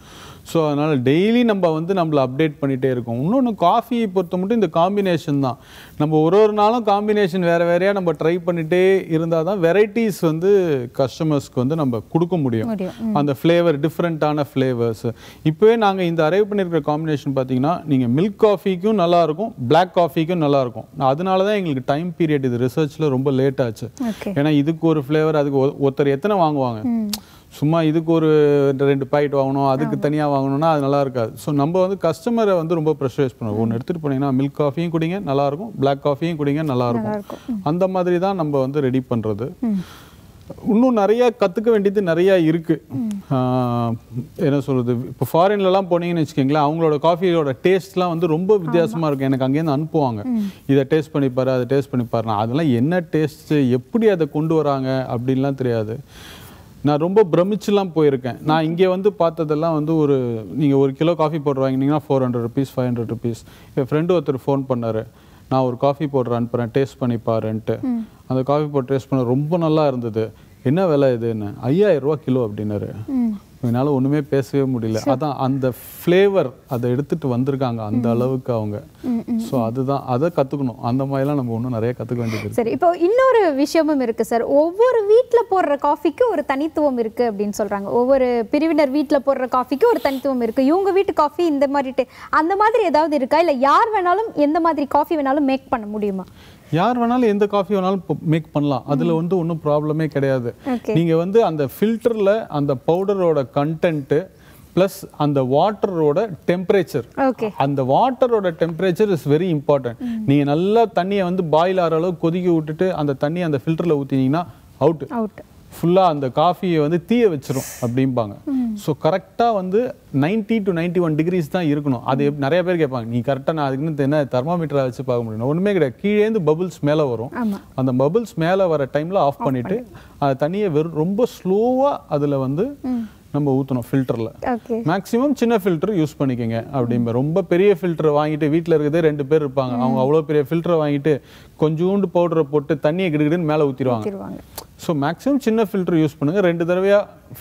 ஸோ அதனால் டெய்லி நம்ம வந்து நம்மளை அப்டேட் பண்ணிகிட்டே இருக்கோம் இன்னொன்று காஃபியை பொறுத்த மட்டும் இந்த காம்பினேஷன் தான் நம்ம ஒரு ஒரு நாளும் காம்பினேஷன் வேறு வேறையாக நம்ம ட்ரை பண்ணிகிட்டே இருந்தால் தான் வெரைட்டிஸ் வந்து கஸ்டமர்ஸ்க்கு வந்து நம்ம கொடுக்க முடியும் முடியும் அந்த ஃப்ளேவர் டிஃப்ரெண்ட்டான ஃப்ளேவர்ஸ் இப்போவே நாங்கள் இந்த அரைவ் பண்ணியிருக்கிற காம்பினேஷன் பார்த்தீங்கன்னா நீங்கள் மில்க் காஃபிக்கும் நல்லாயிருக்கும் Black காஃபிக்கும் நல்லாயிருக்கும் அதனால தான் எங்களுக்கு டைம் பீரியட் இது ரிசர்ச்சில் ரொம்ப லேட் ஆச்சு ஓகே ஏன்னா இதுக்கு ஒரு ஃப்ளேவர் அதுக்கு ஒ- ஒருத்தர் எத்தனை வாங்குவாங்க சும்மா இதுக்கு ஒரு ரெண்டு பாக்கெட் வாங்கணும் அதுக்கு தனியாக வாங்கணும்னா அது நல்லா இருக்காது ஸோ நம்ம வந்து கஸ்டமரை வந்து ரொம்ப ப்ரெஷரைஸ் பண்ணுவோம் ஒன்று எடுத்துகிட்டு போனீங்கன்னா மில்க் காஃபியும் குடிங்க நல்லாயிருக்கும் Black காஃபியும் குடிங்க நல்லாயிருக்கும் இருக்கும். அந்த மாதிரி தான் நம்ம வந்து ரெடி பண்ணுறது இன்னும் நிறைய கற்றுக்க வேண்டியது நிறையா இருக்குது என்ன சொல்கிறது இப்போ ஃபாரின்லலாம் போனீங்கன்னு வச்சுக்கோங்களேன் அவங்களோட காஃபியோட டேஸ்ட்லாம் வந்து ரொம்ப வித்தியாசமாக இருக்கும் எனக்கு அங்கேருந்து அனுப்புவாங்க இதை டேஸ்ட் பண்ணி பாரு அதை டேஸ்ட் பண்ணி பாரு அதெல்லாம் என்ன டேஸ்ட்டு எப்படி அதை கொண்டு வராங்க அப்படின்லாம் தெரியாது நான் ரொம்ப பிரமிச்சுலாம் போயிருக்கேன் நான் இங்கே வந்து பார்த்ததெல்லாம் வந்து ஒரு நீங்கள் ஒரு கிலோ காஃபி பவுடர் வாங்கினீங்கன்னா four hundred rupees five hundred rupees என் ஃப்ரெண்டு ஒருத்தர் ஃபோன் பண்ணார் நான் ஒரு காஃபி பவுடர் அனுப்புகிறேன் டேஸ்ட் பண்ணி பாருன்ட்டு அந்த காஃபி பவுடர் டேஸ்ட் பண்ண ரொம்ப நல்லா இருந்தது என்ன விலை இதுன்னு ஐயாயிரம் ரூபா கிலோ அப்படின்னாரு என்னால் ஒன்றுமே பேசவே முடியல அதான் அந்த ஃப்ளேவர் அதை எடுத்துட்டு வந்திருக்காங்க அந்த அளவுக்கு அவங்க ஸோ அதுதான் அதை கற்றுக்கணும் அந்த மாதிரிலாம் நம்ம இன்னும் நிறைய கற்றுக்க வேண்டியது இருக்கு சரி இப்போ இன்னொரு விஷயமும் இருக்கு சார் ஒவ்வொரு வீட்ல போடுற காஃபிக்கு ஒரு தனித்துவம் இருக்கு அப்படின்னு சொல்றாங்க ஒவ்வொரு பிரிவினர் வீட்ல போடுற காஃபிக்கு ஒரு தனித்துவம் இருக்கு இவங்க வீட்டு காஃபி இந்த மாதிரி டே- அந்த மாதிரி ஏதாவது இருக்கா இல்ல யார் வேணாலும் எந்த மாதிரி காஃபி வேணாலும் மேக் பண்ண முடியுமா யார் வேணாலும் எந்த காஃபி வேணாலும் மேக் பண்ணலாம் அதுல வந்து ஒன்றும் ப்ராப்ளமே கிடையாது Okay. நீங்க வந்து அந்த ஃபில்டர்ல அந்த பவுடரோட கண்டென்ட்டு ப்ளஸ் அந்த வாட்டரோட டெம்பரேச்சர் ஓகே அந்த வாட்டரோட டெம்பரேச்சர் இஸ் வெரி இம்பார்ட்டன்ட் நீங்க நல்லா தண்ணியை வந்து பாயில் ஆகிற அளவு கொதிக்க விட்டுட்டு அந்த தண்ணியை அந்த ஃபில்டர்ல ஊற்றினீங்கன்னா அவுட் அவுட் ஃபுல்லாக அந்த காஃபியை வந்து தீய வச்சிரும் அப்படிம்பாங்க ஸோ கரெக்டாக வந்து 90 டு 91 ஒன் டிகிரிஸ் தான் இருக்கணும் அது எப்- நிறைய பேர் கேட்பாங்க நீ கரெக்டாக நான் அதுக்குன்னு என்ன தெர்மாமீட்டரை வச்சு பார்க்க முடியும் ஒன்றுமே கிடையாது கீழேந்து பபுள்ஸ் மேலே வரும் ஆமா அந்த பபுள்ஸ் மேலே வர டைமில் ஆஃப் பண்ணிட்டு அந்த தண்ணியை வெறும் ரொம்ப ஸ்லோவாக அதில் வந்து நம்ம ஊற்றணும் ஃபில்டரில் ஓகே மேக்ஸிமம் சின்ன ஃபில்டர் யூஸ் பண்ணிக்கோங்க அப்படிம்ப ரொம்ப பெரிய ஃபில்டர் வாங்கிட்டு வீட்டில் இருக்கிறதே ரெண்டு பேர் இருப்பாங்க அவங்க அவ்வளோ பெரிய ஃபில்டரை வாங்கிட்டு கொஞ்சோண்டு பவுடரை போட்டு தண்ணியை கிடுகிடுன்னு மேலே ஊற்றிடுவாங்க திருவாங்க ஸோ மேக்ஸிமம் சின்ன ஃபில்டர் யூஸ் பண்ணுங்க ரெண்டு தடவையா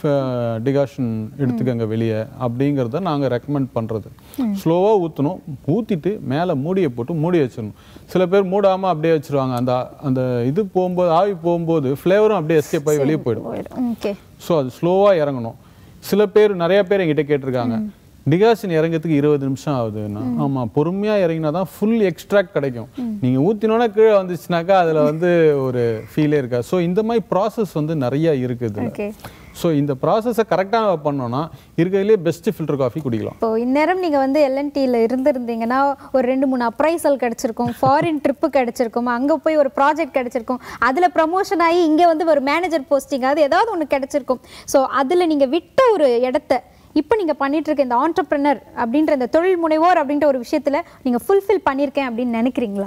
டிகாஷன் எடுத்துக்கங்க வெளியே அப்படிங்கிறத நாங்கள் ரெக்கமெண்ட் பண்ணுறது ஸ்லோவாக ஊற்றணும் ஊற்றிட்டு மேலே மூடியை போட்டு மூடி வச்சிடணும் சில பேர் மூடாமல் அப்படியே வச்சிருவாங்க அந்த அந்த இது போகும்போது ஆவி போகும்போது ஃப்ளேவரும் அப்படியே எஸ்கேப் ஆகி வெளியே போயிடும் ஓகே ஸோ அது ஸ்லோவாக இறங்கணும் சில பேர் நிறைய பேர் என்கிட்ட கேட்டிருக்காங்க டிகாஷன் இறங்கிறதுக்கு இருபது நிமிஷம் ஆகுதுன்னா ஆமாம் பொறுமையாக இறங்கினா தான் ஃபுல் எக்ஸ்ட்ராக்ட் கிடைக்கும் நீங்கள் ஊற்றினோன்னா கீழே வந்துச்சுனாக்கா அதில் வந்து ஒரு ஃபீலே இருக்காது ஸோ இந்த மாதிரி ப்ராசஸ் வந்து நிறைய இருக்குது ஓகே ஸோ இந்த ப்ராசஸை கரெக்டாக பண்ணோன்னா இருக்கிறதுலே பெஸ்ட் ஃபில்டர் காஃபி குடிக்கலாம் இப்போ இந்நேரம் நீங்க வந்து எல்என்டியில் இருந்திருந்தீங்கன்னா ஒரு ரெண்டு மூணு அப்ரைசல் கிடைச்சிருக்கும் ஃபாரின் ட்ரிப்பு கிடைச்சிருக்கும் அங்க போய் ஒரு ப்ராஜெக்ட் கிடைச்சிருக்கும் அதுல ப்ரமோஷன் ஆகி இங்க வந்து ஒரு மேனேஜர் போஸ்டிங் அது ஏதாவது ஒன்று கிடைச்சிருக்கும் ஸோ அதுல நீங்க விட்ட ஒரு இடத்த இப்போ நீங்க பண்ணிட்டு இருக்க இந்த ஆண்டர்பிரினர் அப்படின்ற இந்த தொழில் முனைவோர் அப்படின்ற ஒரு விஷயத்துல நீங்க ஃபுல்ஃபில் பண்ணியிருக்கேன் அப்படின்னு நினைக்கிறீங்களா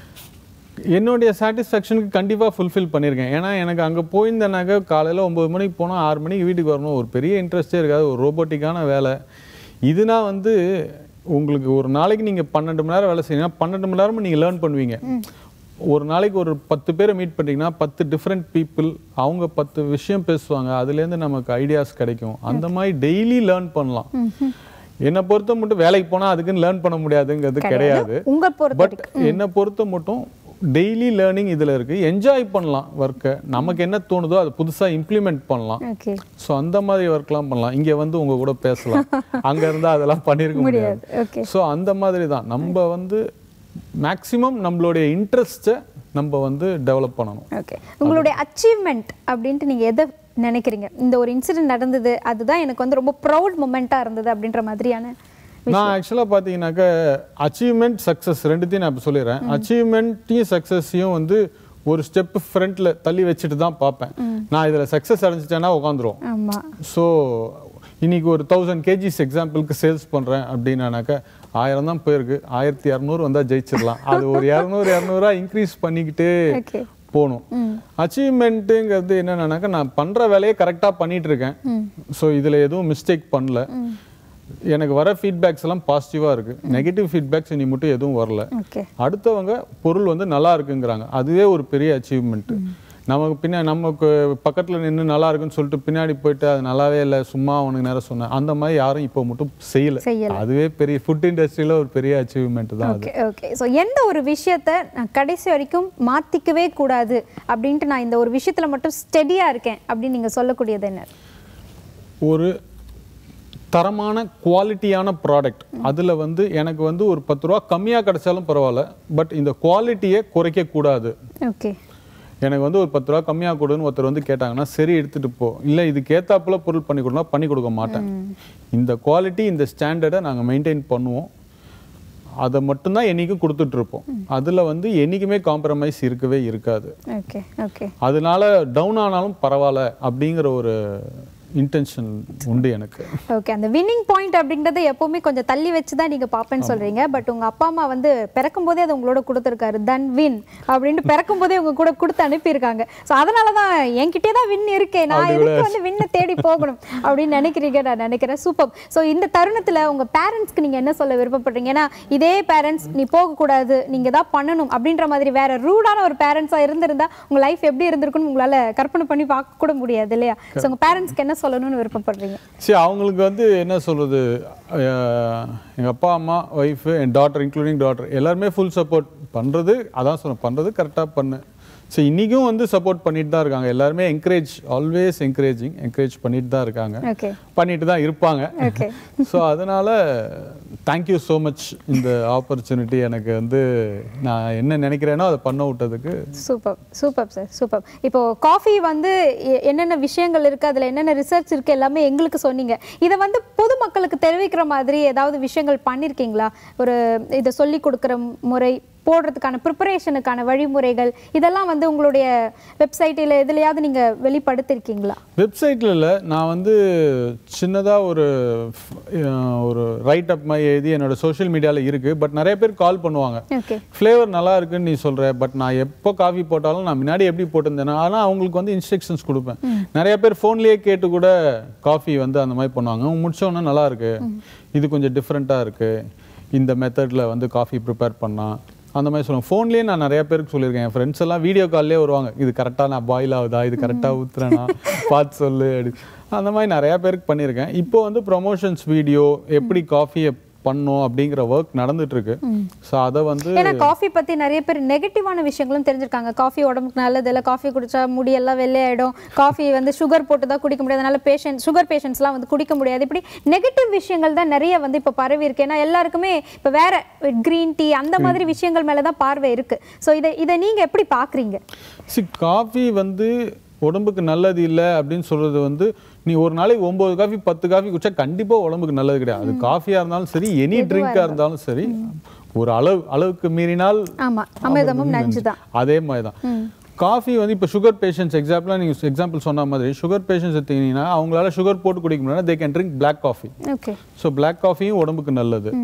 என்னுடைய சாட்டிஸ்ஃபேக்ஷனுக்கு கண்டிப்பாக ஃபுல்ஃபில் பண்ணியிருக்கேன் ஏன்னா எனக்கு அங்கே போயிருந்தேனாக்க காலையில் ஒம்பது மணிக்கு போனால் ஆறு மணிக்கு வீட்டுக்கு வரணும் ஒரு பெரிய இன்ட்ரெஸ்டே இருக்காது ஒரு ரோபோட்டிக்கான வேலை இதுனா வந்து உங்களுக்கு ஒரு நாளைக்கு நீங்கள் பன்னெண்டு மணி நேரம் வேலை செய்யணும் பன்னெண்டு மணி நேரமும் நீங்கள் லேர்ன் பண்ணுவீங்க ஒரு நாளைக்கு ஒரு பத்து பேரை மீட் பண்ணிட்டீங்கன்னா பத்து டிஃப்ரெண்ட் பீப்புள் அவங்க பத்து விஷயம் பேசுவாங்க அதுலேருந்து நமக்கு ஐடியாஸ் கிடைக்கும் அந்த மாதிரி டெய்லி லேர்ன் பண்ணலாம் என்னை பொறுத்த மட்டும் வேலைக்கு போனால் அதுக்குன்னு லேர்ன் பண்ண முடியாதுங்கிறது கிடையாது உங்க பொறுத்த பட் என்னை பொறுத்த மட்டும் டெய்லி லேர்னிங் இதுல இருக்கு என்ஜாய் பண்ணலாம் ஒர்க்கை நமக்கு என்ன தோணுதோ அதை புதுசா இம்ப்ளிமெண்ட் பண்ணலாம் ஓகே ஸோ அந்த மாதிரி ஒர்க்லாம் பண்ணலாம் இங்க வந்து உங்க கூட பேசலாம் அங்க இருந்தா அதெல்லாம் பண்ணியிருக்க முடியாது ஓகே ஸோ அந்த மாதிரி தான் நம்ம வந்து மேக்ஸிமம் நம்மளுடைய இன்ட்ரெஸ்ட்டை நம்ம வந்து டெவலப் பண்ணணும் ஓகே உங்களுடைய அச்சீவ்மெண்ட் அப்படின்ட்டு நீங்க எதை நினைக்கிறீங்க இந்த ஒரு இன்சிடென்ட் நடந்தது அதுதான் எனக்கு வந்து ரொம்ப ப்ரௌட் மூமெண்ட்டாக இருந்தது அப்படின்ற மாதிரியான நான் ஆக்சுவலாக பார்த்தீங்கன்னாக்க அச்சீவ்மெண்ட் சக்ஸஸ் ரெண்டுத்தையும் நான் இப்போ சொல்லிடுறேன் அச்சீவ்மெண்ட்டையும் சக்ஸஸையும் வந்து ஒரு ஸ்டெப் ஃப்ரண்ட்ல தள்ளி வச்சுட்டு தான் பார்ப்பேன் நான் இதில் சக்ஸஸ் அடைஞ்சிட்டேன்னா உட்காந்துரும் ஆமா ஸோ இன்னைக்கு ஒரு தௌசண்ட் கேஜிஸ் எக்ஸாம்பிளுக்கு சேல்ஸ் பண்ணுறேன் அப்படின்னாக்க ஆயிரம் தான் போயிருக்கு ஆயிரத்தி இரநூறு வந்தால் ஜெயிச்சிடலாம் அது ஒரு இரநூறு இரநூறுவா இன்க்ரீஸ் பண்ணிக்கிட்டே ஓகே போகணும் அச்சீவ்மெண்ட்டுங்கிறது என்னன்னாக்கா நான் பண்ணுற வேலையை கரெக்டாக பண்ணிட்டு இருக்கேன் ஸோ இதில் எதுவும் மிஸ்டேக் பண்ணல எனக்கு வர ஃபீட்பேக்ஸ் எல்லாம் பாசிட்டிவாக இருக்கு நெகட்டிவ் ஃபீட்பேக்ஸ் இனி மட்டும் எதுவும் வரல ஓகே அடுத்தவங்க பொருள் வந்து நல்லா இருக்குங்கிறாங்க அதுவே ஒரு பெரிய அச்சீவ்மெண்ட் நமக்கு பின்னாடி நமக்கு பக்கத்தில் நின்று நல்லா இருக்குன்னு சொல்லிட்டு பின்னாடி போயிட்டு அது நல்லாவே இல்லை சும்மா அவனுக்கு நேரம் சொன்னேன் அந்த மாதிரி யாரும் இப்போ மட்டும் செய்யல செய்யல. அதுவே பெரிய ஃபுட் இண்டஸ்ட்ரியில் ஒரு பெரிய அச்சீவ்மெண்ட் தான் அது ஓகே ஓகே ஸோ எந்த ஒரு விஷயத்த நான் கடைசி வரைக்கும் மாத்திக்கவே கூடாது அப்படின்ட்டு நான் இந்த ஒரு விஷயத்துல மட்டும் ஸ்டெடியா இருக்கேன் அப்படின்னு நீங்க சொல்லக்கூடியது என்ன ஒரு தரமான குவாலிட்டியான ப்ராடக்ட் அதில் வந்து எனக்கு வந்து ஒரு பத்து ரூபா கம்மியாக கிடைச்சாலும் பரவாயில்ல பட் இந்த குவாலிட்டியை குறைக்கக்கூடாது ஓகே எனக்கு வந்து ஒரு பத்து ரூபா கம்மியாக கொடுன்னு ஒருத்தர் வந்து கேட்டாங்கன்னா சரி எடுத்துட்டு போ இல்லை இதுக்கு ஏத்தாப்புல பொருள் பண்ணி கொடுனா பண்ணி கொடுக்க மாட்டேன் இந்த குவாலிட்டி இந்த ஸ்டாண்டர்டை நாங்கள் மெயின்டைன் பண்ணுவோம் அதை மட்டும்தான் என்னைக்கும் கொடுத்துட்டு இருப்போம் அதில் வந்து என்னைக்குமே காம்ப்ரமைஸ் இருக்கவே இருக்காது ஓகே ஓகே அதனால டவுன் ஆனாலும் பரவாயில்ல அப்படிங்கிற ஒரு இன்டென்ஷன் உண்டு எனக்கு ஓகே அந்த வின்னிங் பாயிண்ட் அப்படின்றத எப்பவுமே கொஞ்சம் தள்ளி வச்சு தான் நீங்க பாப்பேன்னு சொல்றீங்க பட் உங்க அப்பா அம்மா வந்து பிறக்கும் போதே அது உங்களோட கொடுத்துருக்காரு தன் வின் அப்படின்ட்டு பிறக்கும் போதே உங்க கூட கொடுத்து அனுப்பியிருக்காங்க ஸோ அதனால தான் என்கிட்டே தான் வின் இருக்கே நான் எதுக்கு வந்து வின்னை தேடி போகணும் அப்படின்னு நினைக்கிறீங்க நான் நினைக்கிறேன் சூப்பர் ஸோ இந்த தருணத்துல உங்க பேரண்ட்ஸ்க்கு நீங்க என்ன சொல்ல விருப்பப்படுறீங்க ஏன்னா இதே பேரண்ட்ஸ் நீ போகக்கூடாது நீங்க தான் பண்ணணும் அப்படின்ற மாதிரி வேற ரூடான ஒரு பேரண்ட்ஸா இருந்திருந்தா உங்க லைஃப் எப்படி இருந்திருக்குன்னு உங்களால கற்பனை பண்ணி பார்க்க கூட முடியாது இல்லையா ஸோ உங்க பேரண்ட்ஸ்க்கு என்ன சொல்லணும்னு விருப்பப்படுறீங்க சரி அவங்களுக்கு வந்து என்ன சொல்றது அஹ், எங்க அப்பா அம்மா ஒய்ஃபு என் டாட்டர் இன்க்ளூடிங் டாட்டர் எல்லாருமே ஃபுல் சப்போர்ட் பண்றது அதான் சொல்றேன் பண்றது கரெக்டாக பண்ணு ஸோ இன்றைக்கும் வந்து சப்போர்ட் பண்ணிட்டு தான் இருக்காங்க எல்லாருமே என்கரேஜ் ஆல்வேஸ் என்கரேஜிங் என்கரேஜ் பண்ணிட்டு தான் இருக்காங்க ஓகே பண்ணிட்டு தான் இருப்பாங்க ஓகே ஸோ அதனால தேங்க்யூ ஸோ மச் இந்த ஆப்பர்ச்சுனிட்டி எனக்கு வந்து நான் என்ன நினைக்கிறேனோ அதை பண்ண விட்டதுக்கு சூப்பர் சூப்பர் சார் சூப்பர் இப்போ காஃபி வந்து எ- என்னென்ன விஷயங்கள் இருக்கு அதுல என்னென்ன ரிசர்ச் இருக்கு எல்லாமே எங்களுக்கு சொன்னீங்க இதை வந்து பொதுமக்களுக்கு தெரிவிக்கிற மாதிரி ஏதாவது விஷயங்கள் பண்ணியிருக்கீங்களா ஒரு இதை சொல்லி கொடுக்குற முறை போடுறதுக்கான ப்ரிப்பரேஷனுக்கான வழிமுறைகள் இதெல்லாம் வந்து உங்களுடைய வெப்சைட் இல்லை எதுலையாவது நீங்க வெளிப்படுத்திருக்கீங்களா வெப்சைட்டில் இல்லை நான் வந்து சின்னதாக ஒரு அஹ், ஒரு ரைட் அப் மாதிரி எழுதி என்னோட சோஷியல் மீடியாவில் இருக்குது பட் நிறைய பேர் கால் பண்ணுவாங்க ஓகே ஃப்ளேவர் நல்லா இருக்குன்னு நீ சொல்கிற பட் நான் எப்போ காஃபி போட்டாலும் நான் முன்னாடி எப்படி போட்டிருந்தேன்னா ஆனால் அவங்களுக்கு வந்து இன்ஸ்ட்ரக்ஷன்ஸ் கொடுப்பேன் நிறைய பேர் ஃபோன்லேயே கேட்டு கூட காஃபி வந்து அந்த மாதிரி பண்ணுவாங்க முடிச்சோன்னே நல்லா இருக்கு இது கொஞ்சம் டிஃப்ரெண்ட்டாக இருக்கு இந்த மெத்தடில் வந்து காஃபி ப்ரிப்பேர் பண்ணா அந்த மாதிரி சொல்லுவாங்க ஃபோன்லேயே நான் நிறைய பேருக்கு சொல்லியிருக்கேன் என் ஃப்ரெண்ட்ஸ் எல்லாம் வீடியோ கால்லேயே வருவாங்க இது கரெக்டாக நான் பாயில் ஆகுதா இது கரெக்டாக ஊத்துறேனா பார்த்து சொல்லு அப்படி அந்த மாதிரி நிறையா பேருக்கு பண்ணியிருக்கேன் இப்போ வந்து ப்ரொமோஷன்ஸ் வீடியோ எப்படி காஃபியை பண்ணோம் அப்படிங்கிற ஒர்க் நடந்துட்டு இருக்கு ஸோ அதை வந்து ஏன்னா காஃபி பத்தி நிறைய பேர் நெகட்டிவான விஷயங்களும் தெரிஞ்சிருக்காங்க காஃபி உடம்புக்கு நல்லது இல்லை காஃபி குடிச்சா முடியெல்லாம் வெள்ளையாயிடும் காஃபி வந்து சுகர் போட்டு தான் குடிக்க முடியாது அதனால பேஷண்ட் சுகர் பேஷண்ட்ஸ்லாம் வந்து குடிக்க முடியாது இப்படி நெகட்டிவ் விஷயங்கள் தான் நிறைய வந்து இப்போ பரவி இருக்கு ஏன்னா எல்லாருக்குமே இப்போ வேற கிரீன் டீ அந்த மாதிரி விஷயங்கள் மேல தான் பார்வை இருக்கு ஸோ இதை இதை நீங்க எப்படி பாக்குறீங்க சி காஃபி வந்து உடம்புக்கு நல்லது இல்லை அப்படின்னு சொல்றது வந்து நீ ஒரு நாளைக்கு ஒன்பது காஃபி பத்து காஃபி குடிச்சா கண்டிப்பா உடம்புக்கு நல்லது கிடையாது அது காஃபியா இருந்தாலும் சரி எனி ட்ரிங்கா இருந்தாலும் சரி ஒரு அளவு அளவுக்கு மீறினால் ஆமா அமிர்தமும் நஞ்சு தான் அதே மாதிரி தான் காஃபி வந்து இப்போ சுகர் பேஷண்ட்ஸ் எக்ஸாம்பிளாக நீங்கள் எக்ஸாம்பிள் சொன்ன மாதிரி சுகர் பேஷண்ட்ஸ் எடுத்தீங்கன்னா அவங்களால சுகர் போட்டு குடிக்க முடியாது they can drink black coffee okay so black காஃபியும் உடம்புக்கு நல்லது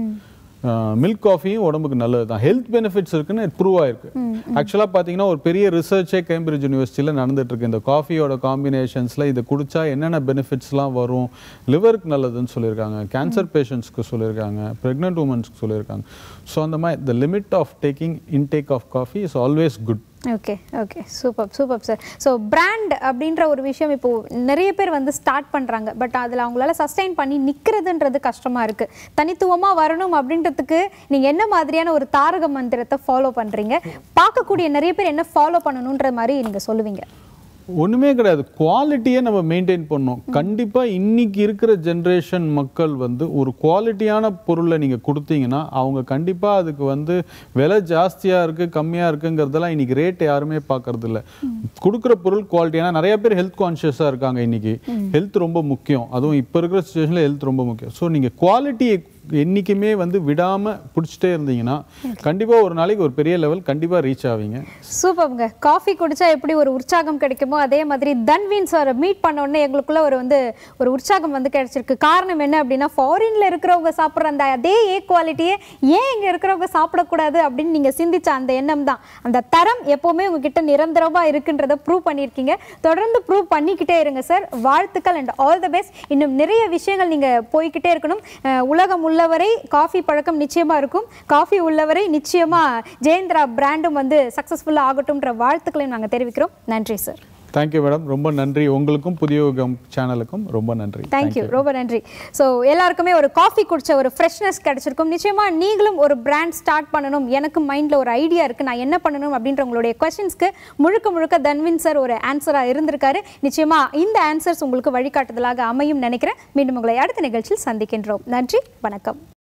மில்க் காஃபியும் உடம்புக்கு நல்லது தான் ஹெல்த் பெனிஃபிட்ஸ் இருக்குன்னு ப்ரூவ் ஆயிருக்கு ஆக்சுவலாக பார்த்தீங்கன்னா ஒரு பெரிய ரிசர்ச்சே கேம்பிரிட்ஜ் யூனிவர்சிட்டியில் நடந்துட்டு இருக்கு இந்த காஃபியோட காம்பினேஷன்ஸில் இதை குடிச்சா என்னென்ன பெனிஃபிட்ஸ்லாம் வரும் லிவருக்கு நல்லதுன்னு சொல்லியிருக்காங்க கேன்சர் பேஷண்ட்ஸ்க்கு சொல்லியிருக்காங்க ப்ரெக்னென்ட் உமன்ஸ்க்கு சொல்லியிருக்காங்க ஸோ அந்த மாதிரி the limit of taking intake of coffee is always good okay okay super super sir so brand அப்படின்ற ஒரு விஷயம் இப்போ நிறைய பேர் வந்து ஸ்டார்ட் பண்ணுறாங்க பட் அதில் அவங்களால சஸ்டைன் பண்ணி நிற்கிறதுன்றது கஷ்டமாக இருக்குது தனித்துவமாக வரணும் அப்படின்றதுக்கு நீங்கள் என்ன மாதிரியான ஒரு தாரக மந்திரத்தை ஃபாலோ பண்ணுறீங்க பார்க்கக்கூடிய நிறைய பேர் என்ன ஃபாலோ பண்ணணுன்ற மாதிரி நீங்கள் சொல்லுவீங்க ஒண்ணுமே கிடையாது குவாலிட்டியை நம்ம மெயின்டைன் பண்ணணும் கண்டிப்பா இன்னைக்கு இருக்கிற ஜென்ரேஷன் மக்கள் வந்து ஒரு குவாலிட்டியான பொருளை நீங்க கொடுத்தீங்கன்னா அவங்க கண்டிப்பா அதுக்கு வந்து விலை ஜாஸ்தியா இருக்கு கம்மியா இருக்குங்கிறதெல்லாம் இன்னைக்கு ரேட் யாருமே பார்க்கறது இல்ல கொடுக்குற பொருள் குவாலிட்டி ஏன்னா நிறைய பேர் ஹெல்த் கான்ஷியஸா இருக்காங்க இன்னைக்கு ஹெல்த் ரொம்ப முக்கியம் அதுவும் இப்போ இருக்கிற சுச்சுவேஷன்ல ஹெல்த் ரொம்ப முக்கியம் ஸோ நீங்க குவாலிட்டியை என்னைக்குமே வந்து விடாம பிடிச்சிட்டே இருந்தீங்கன்னா கண்டிப்பா ஒரு நாளைக்கு ஒரு பெரிய லெவல் கண்டிப்பா ரீச் ஆவீங்க சூப்பர்ங்க காஃபி குடிச்சா எப்படி ஒரு உற்சாகம் கிடைக்குமோ அதே மாதிரி தன்வீன் சாரை மீட் பண்ண உடனே எங்களுக்குள்ள ஒரு வந்து ஒரு உற்சாகம் வந்து கிடைச்சிருக்கு காரணம் என்ன அப்படின்னா ஃபாரின்ல இருக்கிறவங்க சாப்பிட்ற அந்த அதே ஏ குவாலிட்டியே ஏன் இங்க இருக்கிறவங்க சாப்பிடக்கூடாது அப்படின்னு நீங்க சிந்திச்ச அந்த எண்ணம் தான் அந்த தரம் எப்பவுமே உங்ககிட்ட நிரந்தரமா இருக்குன்றத ப்ரூவ் பண்ணியிருக்கீங்க தொடர்ந்து ப்ரூவ் பண்ணிக்கிட்டே இருங்க சார் வாழ்த்துக்கள் அண்ட் ஆல் த பெஸ்ட் இன்னும் நிறைய விஷயங்கள் நீங்க போய்க்கிட்டே இருக்கணும் அஹ் உலகம் முழுக்க உள்ளவரை காஃபி பழக்கம் நிச்சயமா இருக்கும் காஃபி உள்ளவரை நிச்சயமா ஜெயந்திரா பிராண்டும் வந்து சக்ஸஸ்ஃபுல்லாக ஆகட்டும்ன்ற வாழ்த்துக்களையும் நாங்கள் தெரிவிக்கிறோம் நன்றி சார் தேங்க்யூ மேடம் ரொம்ப நன்றி உங்களுக்கும் புதிய யுகம் சேனலுக்கும் ரொம்ப நன்றி தேங்க்யூ ரொம்ப நன்றி ஸோ எல்லாருக்குமே ஒரு காஃபி குடிச்ச ஒரு ஃப்ரெஷ்னஸ் கிடைச்சிருக்கும் நிச்சயமா நீங்களும் ஒரு பிராண்ட் ஸ்டார்ட் பண்ணணும் எனக்கு மைண்டில் ஒரு ஐடியா இருக்கு நான் என்ன பண்ணணும் அப்படின்ற உங்களுடைய கொஸ்டின்ஸ்க்கு முழுக்க முழுக்க தன்வின் சார் ஒரு ஆன்சராக இருந்திருக்காரு நிச்சயமா இந்த ஆன்சர்ஸ் உங்களுக்கு வழிகாட்டுதலாக அமையும் நினைக்கிறேன் மீண்டும் உங்களை அடுத்த நிகழ்ச்சியில் சந்திக்கின்றோம் நன்றி வணக்கம்